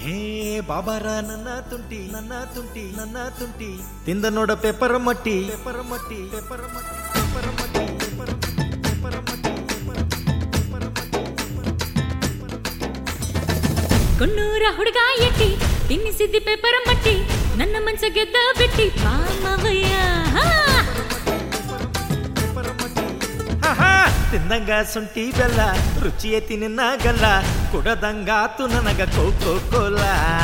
ಹೇ ಬಾಬಾರ ನನ್ನ ತುಂಟಿ ನನ್ನ ತುಂಟಿ ನನ್ನ ತುಂಟಿ ತಿಂದ ನೋಡ ಪೇಪರ್ ಮಟ್ಟಿ ಪೇಪರ್ ಮಟ್ಟಿ ಪೇಪರ್ ಮಟ್ಟಿ ಪೇಪರ್ ಮಟ್ಟಿ ಪೇಪರ್ ಪೇಪರ್ ಮಟ್ಟಿ ಪೇಪರ್ ಕೊಣ್ಣೂರ ಹುಡುಗ ಎಟ್ಟಿ ತಿನ್ನಿಸಿದ್ದಿ ಪೇಪರ್ ಮಟ್ಟಿ ನನ್ನ ಮನ್ಸ ಗೆದ್ದ ಬಿಟ್ಟಿ ಪಾಮವಯ್ಯ ತಿಂದಂಗ ಶುಂಠಿ ಬೆಲ್ಲ ರುಚಿ ಐತಿ ನಿನ್ನಾಗಲ್ಲ ಕುಡದಂಗಾತು ನನಗ ಕೋಕೋ ಕೋಲ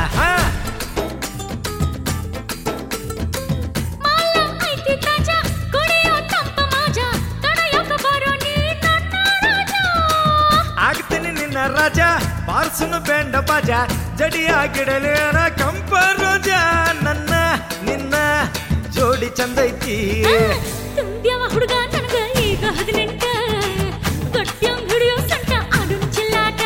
ಮಾಲ ಐತಿ ತಾಜಾ ಕುಡಿಯೋ ತಂಪ ಮಾಜ ತಡೆಯೋಕ ಬರೋ ನೀ ನನ್ನ ರಾಜ ಆಗ್ತೀನಿ ನಿನ್ನ ರಾಜ ಬಾರ್ಸುನು ಬೆಂಡ ಬಾಜ ಜಡಿಯಾಗಿಡಲೇನ ಕಂಪ ರೋಜ ನನ್ನ ನಿನ್ನ ಜೋಡಿ ಚಂದೈತಿ ತುಂಬ್ಯವ ಹುಡುಗ ನನಗ ಈಗ ಹದಿನೆಂಟ ಗಟ್ಟ್ಯಂಗ್ ಹಿಡಿಯೋ ಸಂಟ ಆಡು ಚಿಲ್ಲಾಟ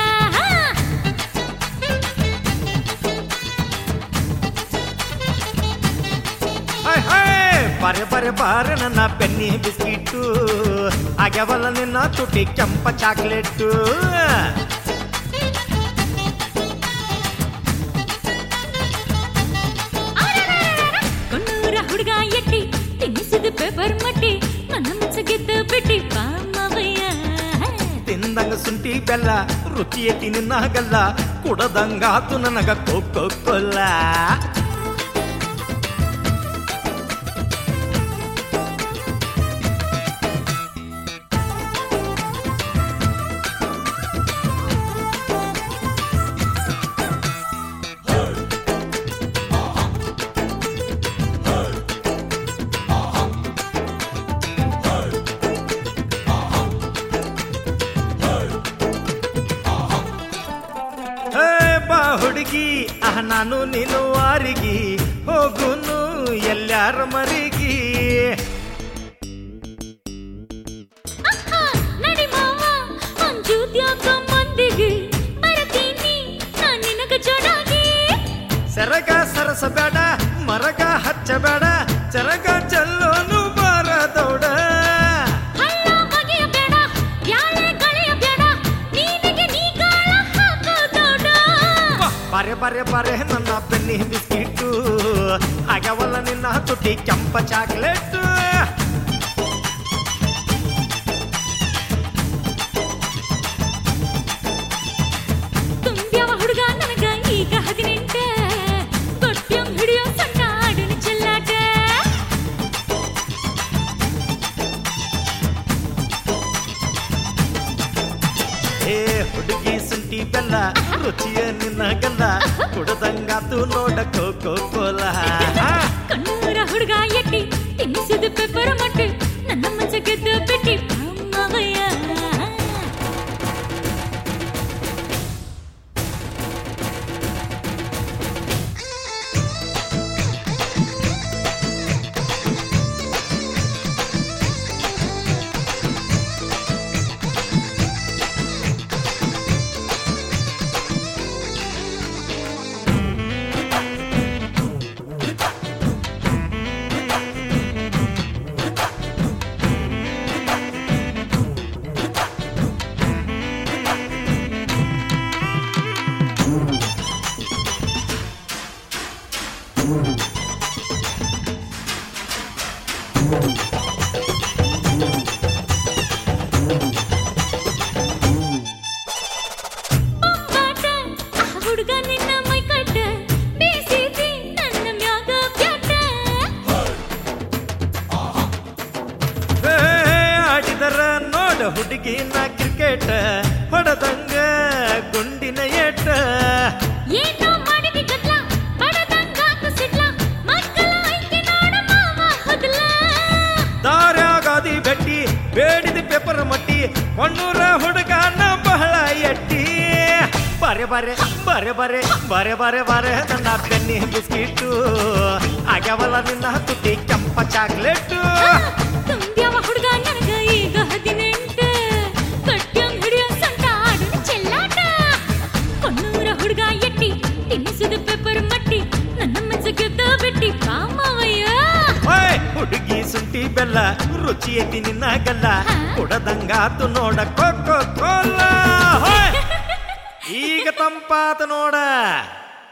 ಹಾಯ್ ಹಾಯ್ ಬಾರೆ ಬಾರೆ ಬಾರೆ ನನ್ನ ಬೆನ್ನಿ ಬಿಸ್ಕಿಟ್ಟು ಆಗ್ಯಾವಲ್ಲ ನಿನ್ನ ತುಟಿ ಕೆಂಪ ಚಾಕ್ಲೇಟು ಕೊಣ್ಣೂರ ಹುಡುಗ ಎಟ್ಟಿ ತಿನ್ನಿಸಿದ ಪೇಪರ್ ಮಟ್ಟಿ ನನ್ನ ಮನ್ಸ ಗೆದ್ದ ಬಿಟ್ಟಿ ಪಾಮವಯ್ಯ ತಿಂದಂಗ ಶುಂಠಿ ಬೆಲ್ಲ ರುಚಿ ಐತಿ ನಿನ್ನಾಗಲ್ಲ ಕುಡದಂಗಾತು ನನಗ ಕೋಕೋ ಕೊಲ್ಲ ಹೇ ಬಾ ಹುಡುಗಿ ಆಹ ನಾನು ನೀನು ವಾರಿಗಿ ಹೋಗುನು ಎಲ್ಲಾರ ಮರಿಗಿ ಅಕ್ಕ, ನಡಿ ಮಾವ ಅಂಜೂದ್ಯಾಕ ಮಂದಿಗೆ ಬರತೀನಿ ನಾನ್ ನಿನಗ ಜೋಡಾಗಿ ಸೆರಗ ಸರಸ ಬೇಡ ಮರಗ ಹಚ್ಚಬೇಡ ಸೆರಗ ಚೆಲ್ಲೋನು ಬಾರದೌಡ ಹಳ್ಳ ಬಗೆಯ ಬೇಡ ಯಾಳೆ ಗಳೆಯ ಬೇಡ ನೀನಿಗೆ ನೀ ಗಾಳ ಹಾಕೋದೋಡ ಬಾರೆ ಬಾರೆ ಬಾರೆ ನನ್ನ ಬೆನ್ನಿ ಬಿಸ್ಕಿಟ್ಟು ಆಗ್ಯಾವಲ್ಲ ನಿನ್ನ ತುಟಿ ಕೆಂಪ ಚಾಕ್ಲೇಟ್ ತುಂಬ್ಯವ ಹುಡುಗ ನನಗ ಈಗ ಹದಿನೆಂಟ ಗಟ್ಟ್ಯಂಗ್ ಹಿಡಿಯೋ ಸಣ್ಣ ಆಡಿನ ಚೆಲ್ಲಾಟ ಏ ಹುಡುಗಿ ಸುಂಟಿ ಬೆಲ್ಲ ರುಚಿಯ ನಿನ್ನ ಗಲ್ಲ ಕುಡದಂಗಾತು ನೋಡ ಕೋಕೋ ಕೋಲ ಕಣ್ಣೂರ ಹುಡುಗ ಎಟ್ಟಿ ತಿನ್ನಿಸಿದ ಪೆಪ್ಪರ ಮಟ್ಟಿ ನನ್ನ ಮನ್ಸ ಗೆದ್ದ ಬಿಟ್ಟಿ ಮಾವಯ್ಯ ಬಾಟ ಆ ಹುಡುಗ ನಿನ್ನ ಮೈ ಕಟ್ಟ ಬೀಸಿದಿ ನನ್ನ ಮ್ಯಾಗ ಬ್ಯಾಟ ಏ, ಆಡಿದರ ನೋಡ ಹುಡುಗಿನ ಕ್ರಿಕೆಟ್ ಹೊಡದಂಗ ಗುಂಡಿನ ಏಟ ಏನೋ ಮಾಡಿದಿ ಗದ್ಲ ಬಡದಂಗಾತು ಸಿಡ್ಲ ಮಕ್ಕಳ ಐತಿ ನೋಡ ಮಾವ ಹಗಲ ದಾರ್ಯಾಗಾದಿ ಬೆಟ್ಟಿ ಬೇಡಿದ ಪೇಪರ್ ಮಟ್ಟಿ ಮಣ್ಣೂರ ಹುಡುಗನ ಬಹಳ ಎಟ್ಟಿ ಬಾರೆ ಬಾರೆ ಬಾರೆ ಬಾರೆ ಬಾರೆ ಬಾರೆ ಬಾರೆ ನನ್ನ ಬೆನ್ನಿ ಬಿಸ್ಕಿಟ್ಟು ಆಗ್ಯಾವಲ್ಲ ನಿನ್ನ ತುಟಿ ಕೆಂಪ ಚಾಕ್ಲೇಟು ತುಂಬ್ಯವ ಹುಡುಗ ನನಗ ಈಗ ಹದಿನೆಂಟ ಕಟ್ಟ್ಯಂಗ್ ಹಿಡಿಯೋ ಸಂಟ ಆಡಿನ ಚೆಲ್ಲಾಟ ಕೊಣ್ಣೂರ ಹುಡುಗ ಎಟ್ಟಿ ತಿನ್ನಿಸಿದ ಪೆಪ್ಪರ್ ಮಟ್ಟಿ ನನ್ನ ಮನ್ಸ ಗೆದ್ದ ಬಿಟ್ಟಿ ಕಾಮವಯ್ಯ ಓಯ್ ಹುಡುಗಿ ಶುಂಠಿ ಬೆಲ್ಲ ರುಚಿ ಐತಿ ನಿನ್ನ ಗಲ್ಲ ಕುಡದಂಗಾತು ನೋಡ ಕೋಕೋ ಕೋಲ ಹೋಯ್ ಈಗ ತಂಪಾತ ನೋಡ